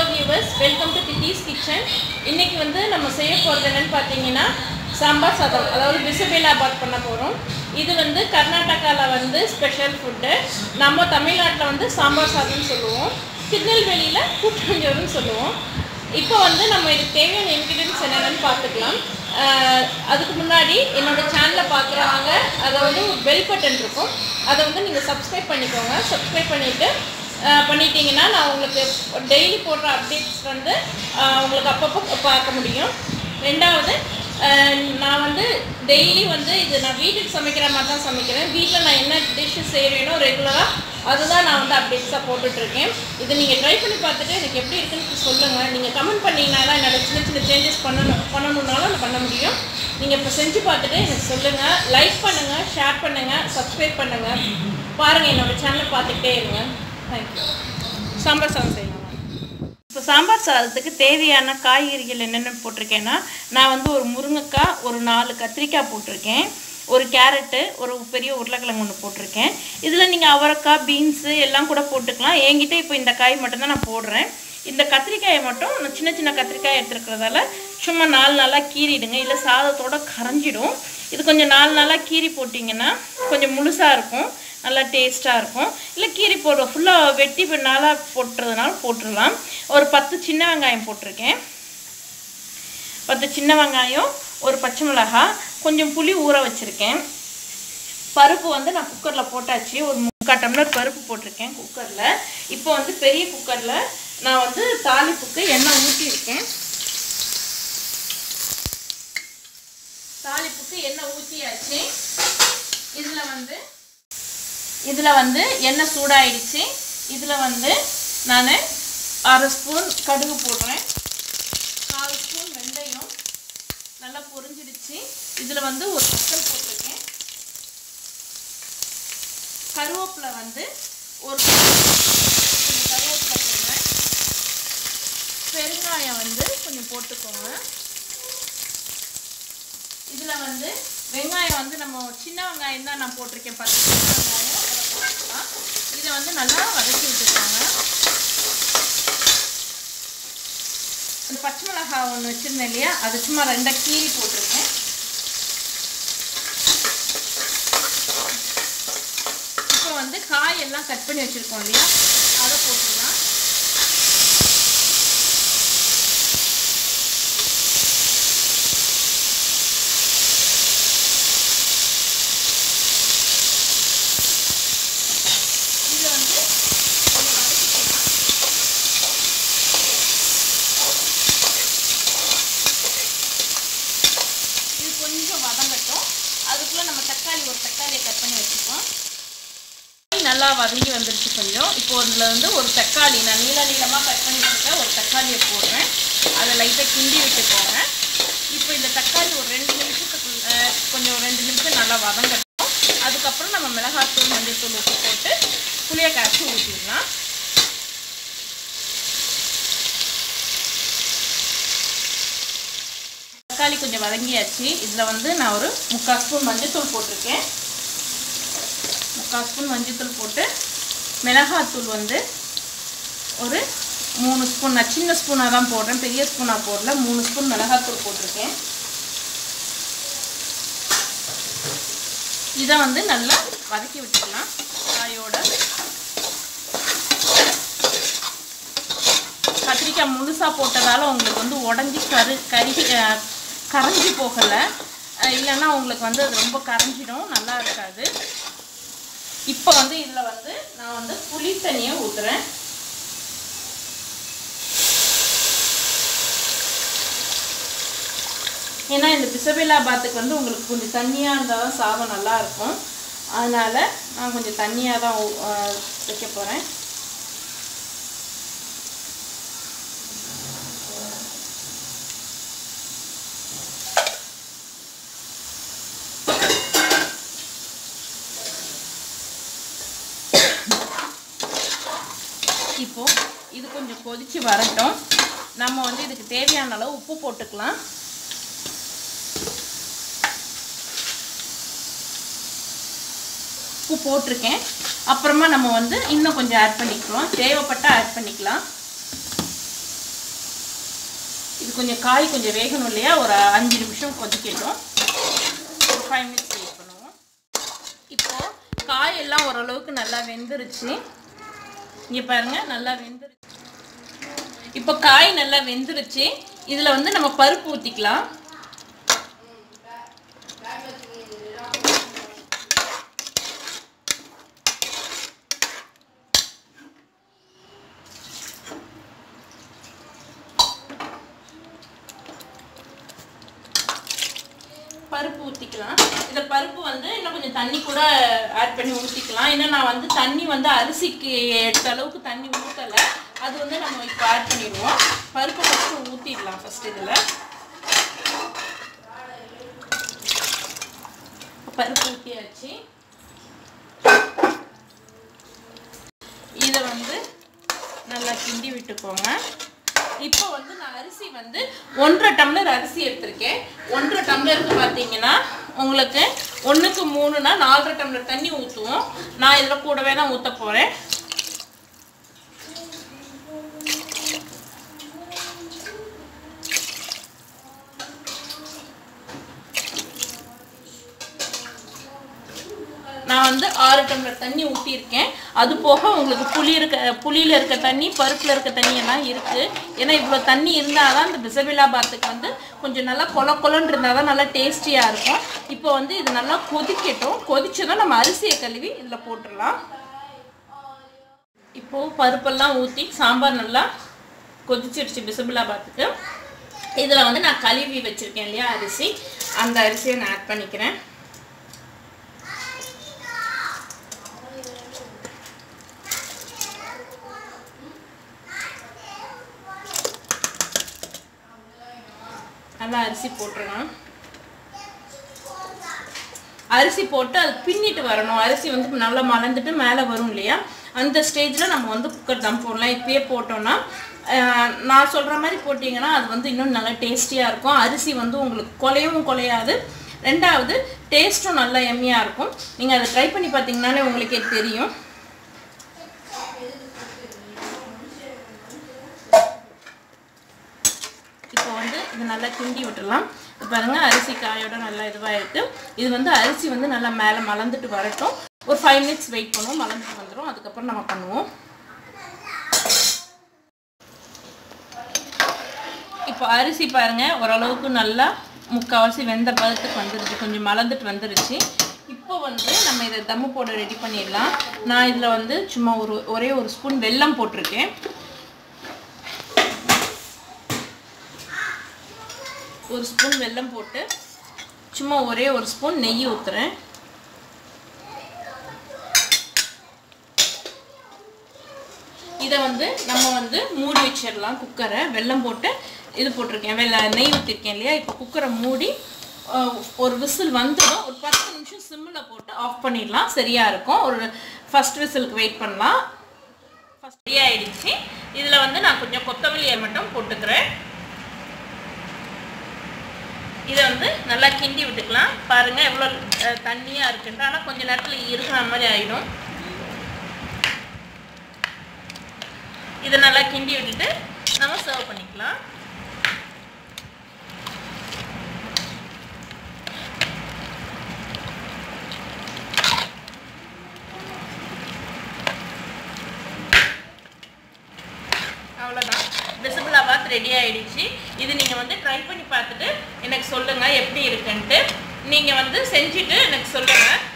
viewers welcome to திட்டீஸ் kitchen இன்னைக்கு வந்து நம்ம செய்ய போகிறது என்னன்னு பார்த்தீங்கன்னா சாம்பார் சாதம் அதாவது பிசுபேலாபாத் பண்ண போகிறோம் இது வந்து கர்நாடகாவில் வந்து ஸ்பெஷல் ஃபுட்டு நம்ம தமிழ்நாட்டில் வந்து சாம்பார் சாதம்னு சொல்லுவோம் திருநெல்வேலியில் கூட்டாஞ்சோறுன்னு சொல்லுவோம் இப்போ வந்து நம்ம இதுக்கு தேவையான இன்க்ரீடியன்ஸ் என்னென்னு பார்த்துக்கலாம் ஆஹ் அதுக்கு முன்னாடி என்னோட சேனலை பார்க்குறவங்க அதை வந்து ஒரு பெல் பட்டன் இருக்கும் அதை வந்து நீங்கள் சப்ஸ்கிரைப் பண்ணிக்கோங்க சப்ஸ்கிரைப் பண்ணிவிட்டு பண்ணிட்டீங்கன்னா நான் உங்களுக்கு டெய்லி போடுற அப்டேட்ஸ் வந்து ஆஹ் உங்களுக்கு அப்பப்போ பார்க்க முடியும் ரெண்டாவது ஆஹ் நான் வந்து டெய்லி வந்து இது நான் வீட்டுக்கு சமைக்கிற மாதிரி தான் சமைக்கிறேன் வீட்டில் நான் என்ன டிஷ்ஷு செய்கிறேனோ ரெகுலராக அதுதான் நான் வந்து அப்டேட்ஸாக போட்டுட்ருக்கேன் இது நீங்கள் ட்ரை பண்ணி பார்த்துட்டு எனக்கு எப்படி இருக்குன்னு சொல்லுங்கள் நீங்கள் கமெண்ட் பண்ணிங்கன்னா தான் என்னோட சின்ன சின்ன சேஞ்சஸ் பண்ணணும் பண்ணணுன்னாலும் நான் பண்ண முடியும் நீங்கள் இப்போ செஞ்சு பார்த்துட்டு எனக்கு சொல்லுங்கள் லைக் பண்ணுங்கள் ஷேர் பண்ணுங்கள் சப்ஸ்கிரைப் பண்ணுங்கள் பாருங்கள் என்னோட சேனலை பார்த்துக்கிட்டே இருங்க தேங்க்யூ சாம்பார் சாதம் செய்யலாம் இப்போ சாம்பார் சாதத்துக்கு தேவையான காய்கறிகள் என்னென்ன போட்டிருக்கேன்னா நான் வந்து ஒரு முருங்கைக்காய் ஒரு நாலு கத்திரிக்காய் போட்டிருக்கேன் ஒரு கேரட்டு ஒரு பெரிய உருளைக்கிழங்கு ஒன்று போட்டிருக்கேன் இதில் நீங்கள் அவரைக்காய் பீன்ஸு எல்லாம் கூட போட்டுக்கலாம் என்கிட்ட இப்போ இந்த காய் மட்டும்தான் நான் போடுறேன் இந்த கத்திரிக்காயை மட்டும் நான் சின்ன சின்ன கத்திரிக்காய் எடுத்துருக்கிறதால சும்மா நாலு நாளாக கீறிடுங்க இல்லை சாதத்தோட கரைஞ்சிடும் இது கொஞ்சம் நாலு நாளாக கீறி போட்டிங்கன்னா கொஞ்சம் முழுசாக இருக்கும் நல்லா டேஸ்ட்டாக இருக்கும் இல்லை கீரி போடுறோம் ஃபுல்லாக வெட்டி நாளாக போட்டுறதுனால போட்டுடலாம் ஒரு பத்து சின்ன வெங்காயம் போட்டிருக்கேன் பத்து சின்ன வெங்காயம் ஒரு பச்சை மிளகாய் கொஞ்சம் புளி ஊற வச்சுருக்கேன் பருப்பு வந்து நான் குக்கரில் போட்டாச்சு ஒரு முக்கால் டம்ளர் பருப்பு போட்டிருக்கேன் குக்கரில் இப்போ வந்து பெரிய குக்கரில் நான் வந்து தாளிப்புக்கு எண்ணெய் ஊற்றிருக்கேன் தாளிப்புக்கு எண்ணெய் ஊற்றியாச்சு இதில் வந்து இதில் வந்து எண்ணெய் சூடாயிடுச்சு இதில் வந்து நான் அரை ஸ்பூன் கடுகு போடுறேன் கால் ஸ்பூன் வெந்தயம் நல்லா பொரிஞ்சிடுச்சு இதில் வந்து ஒரு வத்தல் போட்டிருக்கேன் கருவேப்பிலை வந்து ஒரு கொஞ்சம் கருவேப்பிலை போடுறேன் பெருங்காயம் வந்து கொஞ்சம் போட்டுக்கோங்க இதில் வந்து வெங்காயம் வந்து நம்ம சின்ன வெங்காயம் தான் நான் போட்டிருக்கேன் பத்து சின்ன வெங்காயம் அதை போட்டுக்கலாம் இதை வந்து நல்லா வதக்கி விட்டுக்கோங்க இந்த பச்சை மிளகாய் ஒன்று வச்சுருந்தேன் இல்லையா அது சும்மா ரெண்டாக கீரி போட்டிருக்கேன் இப்போ வந்து காய் எல்லாம் கட் பண்ணி வச்சுருக்கோம் இல்லையா அதை போட்டுக்கலாம் இதை வந்து கொஞ்சம் வதக்கிக்கலாம் இது கொஞ்சம் வதங்கட்டும் அதுக்குள்ளே நம்ம தக்காளி ஒரு தக்காளியை கட் பண்ணி வச்சுப்போம் நல்லா வதங்கி வந்துருச்சு கொஞ்சம் இப்போ இதில் வந்து ஒரு தக்காளி நான் நீள நீளமாக கட் பண்ணி வச்சுருக்கேன் ஒரு தக்காளியை போடுறேன் அதை லைட்டாக கிண்டி விட்டுக்கோங்க இப்போ இந்த தக்காளி ஒரு ரெண்டு நிமிஷத்துக்கு அஹ், கொஞ்சம் ரெண்டு நிமிஷம் நல்லா வதங்கட்டும் அதுக்கப்புறம் நம்ம மிளகாத்தூள் மஞ்சள்தூள் உப்பு போட்டு புளியை காய்ச்சி ஊற்றிடலாம் தக்காளி கொஞ்சம் வதங்கியாச்சு இதில் வந்து நான் ஒரு முக்கால் ஸ்பூன் மஞ்சள்தூள் போட்டிருக்கேன் முக்கால் ஸ்பூன் மஞ்சள்தூள் போட்டு மிளகாத்தூள் வந்து ஒரு மூணு ஸ்பூன் நான் சின்ன ஸ்பூனாக தான் போடுறேன் பெரிய ஸ்பூனாக போடல மூணு ஸ்பூன் மிளகாத்தூள் போட்டிருக்கேன் இதை வந்து நல்லா வதக்கி விட்டுக்கலாம் காயோட கத்திரிக்காய் முழுசாக போட்டதால் உங்களுக்கு வந்து உடஞ்சி கரு கருகி அஹ், கரைஞ்சி போகலை அஹ், இல்லைன்னா உங்களுக்கு வந்து அது ரொம்ப கரைஞ்சிடும் நல்லா இருக்காது இப்போ வந்து இதில் வந்து நான் வந்து புளி தண்ணியை ஊற்றுறேன் ஏன்னா இந்த பிசபெல்லாபாத்துக்கு வந்து உங்களுக்கு கொஞ்சம் தண்ணியாக இருந்தால் தான் சாதம் நல்லா இருக்கும் அதனால் நான் கொஞ்சம் தண்ணியாக தான் ஊ- அஹ், வைக்க போகிறேன் இப்போ இது கொஞ்சம் கொதிச்சு வரட்டும் நம்ம வந்து இதுக்கு தேவையான அளவு உப்பு போட்டுக்கலாம் உப்பு போட்டிருக்கேன் அப்புறமா நம்ம வந்து இன்னும் கொஞ்சம் ஆட் பண்ணிக்கிறோம் தேவைப்பட்டால் ஆட் பண்ணிக்கலாம் இது கொஞ்சம் காய் கொஞ்சம் வேகணும் இல்லையா ஒரு அஞ்சு நிமிஷம் கொதிக்கட்டும் ஒரு ஃபைவ் மினிட்ஸ் வெயிட் பண்ணுவோம் இப்போது காயெல்லாம் ஓரளவுக்கு நல்லா வெந்துருச்சு இங்கே பாருங்க நல்லா வெந்துருச்சு இப்போ காய் நல்லா வெந்துருச்சு இதில் வந்து நம்ம பருப்பு ஊற்றிக்கலாம் பருப்பு ஊற்றிக்கலாம் இந்த பருப்பு வந்து இன்னும் கொஞ்சம் தண்ணி கூட ஆட் பண்ணி ஊற்றிக்கலாம் ஏன்னா நான் வந்து தண்ணி வந்து அரிசிக்கு எடுத்த அளவுக்கு தண்ணி ஊற்றலை அது வந்து நம்ம இப்போ ஆட் பண்ணிடுவோம் பருப்பு ஃபஸ்ட்டு ஊற்றிடலாம் ஃபஸ்ட் இதில் பருப்பு ஊற்றியாச்சு இதை வந்து நல்லா கிண்டி விட்டுக்கோங்க இப்போ வந்து நான் அரிசி வந்து ஒன்றரை டம்ளர் அரிசி எடுத்திருக்கேன் ஒன்றரை டம்ளருக்கு பார்த்தீங்கன்னா உங்களுக்கு ஒன்றுக்கு மூணுனா நாலரை டம்ளர் தண்ணி ஊற்றுவோம் நான் இதில் கூடவே தான் ஊற்ற போகிறேன் நான் வந்து ஆறு டம்ளர் தண்ணி ஊற்றிருக்கேன் அது போக உங்களுக்கு புளி இருக்க புளியில் இருக்க தண்ணி பருப்பில் இருக்க தண்ணி எல்லாம் இருக்குது ஏன்னா இவ்வளோ தண்ணி இருந்தால் தான் இந்த பிசபிலா பாத்துக்கு வந்து கொஞ்சம் நல்லா கொல கொலன்னு இருந்தால் தான் நல்லா டேஸ்டியாக இருக்கும் இப்போ வந்து இது நல்லா கொதிக்கட்டும் கொதிச்சதும் நம்ம அரிசியை கழுவி இதில் போட்டுடலாம் இப்போது பருப்பெல்லாம் ஊற்றி சாம்பார் நல்லா கொதிச்சிருச்சு பிசபிலா பாத்துக்கு இதில் வந்து நான் கழுவி வச்சுருக்கேன் இல்லையா அரிசி அந்த அரிசியை நான் ஆட் பண்ணிக்கிறேன் நல்லா அரிசி போட்டுருங்க அரிசி போட்டு அது பின்னிட்டு வரணும் அரிசி வந்து நல்லா மலர்ந்துட்டு மேலே வரும் இல்லையா அந்த ஸ்டேஜில் நம்ம வந்து குக்கர் தம் போடலாம் இப்பயே போட்டோம்னா அஹ், நான் சொல்கிற மாதிரி போட்டிங்கன்னா அது வந்து இன்னும் நல்லா டேஸ்டியாக இருக்கும் அரிசி வந்து உங்களுக்கு குலையவும் குலையாது ரெண்டாவது டேஸ்ட்டும் நல்லா எம்மியாக இருக்கும் நீங்கள் அதை ட்ரை பண்ணி பார்த்தீங்கன்னாலே உங்களுக்கே தெரியும் இப்போ வந்து இது நல்லா கிண்டி விட்டுடலாம் இப்போ பாருங்க அரிசி காயோட நல்லா இதுவாகிருக்கு இது வந்து அரிசி வந்து நல்லா மேலே மலர்ந்துட்டு வரட்டும் ஒரு ஃபைவ் மினிட்ஸ் வெயிட் பண்ணுவோம் மலர்ந்துட்டு வந்துடும் அதுக்கப்புறம் நம்ம பண்ணுவோம் இப்போ அரிசி பாருங்க ஓரளவுக்கு நல்லா முக்கால்வாசி வெந்த பதத்துக்கு வந்துருச்சு கொஞ்சம் மலர்ந்துட்டு வந்துருச்சு இப்போ வந்து நம்ம இதை தம்மு போட ரெடி பண்ணிடலாம் நான் இதில் வந்து சும்மா ஒரு ஒரே ஒரு ஸ்பூன் வெல்லம் போட்டிருக்கேன் ஒரு ஸ்பூன் வெல்லம் போட்டு சும்மா ஒரே ஒரு ஸ்பூன் நெய் ஊற்றுறேன் இதை வந்து நம்ம வந்து மூடி வச்சிடலாம் குக்கரை வெல்லம் போட்டு இது போட்டிருக்கேன் வெள்ள நெய் ஊற்றிருக்கேன் இல்லையா இப்போ குக்கரை மூடி அஹ், ஒரு விசில் வந்துடும் ஒரு பத்து நிமிஷம் சிம்மில் போட்டு ஆஃப் பண்ணிடலாம் சரியாக இருக்கும் ஒரு ஃபஸ்ட் விசிலுக்கு வெயிட் பண்ணலாம் ஃபஸ்ட் ரெடி ஆயிடுச்சு இதில் வந்து நான் கொஞ்சம் கொத்தமல்லியை மட்டும் போட்டுக்கிறேன் இதை வந்து நல்லா கிண்டி விட்டுக்கலாம் பாருங்க எவ்வளோ அஹ், தண்ணியா இருக்குன்ட்டு ஆனால் கொஞ்ச நேரத்தில் இருக்கிற மாதிரி ஆயிடும் இதை நல்லா கிண்டி விட்டுட்டு நம்ம சர்வ் பண்ணிக்கலாம் அவ்வளோதான் பிசிபிளாபாத் ரெடி ஆயிடுச்சு இது நீங்கள் வந்து ட்ரை பண்ணி பார்த்துட்டு எனக்கு சொல்லுங்கள் எப்படி இருக்குன்ட்டு நீங்கள் வந்து செஞ்சுட்டு எனக்கு சொல்லுங்கள்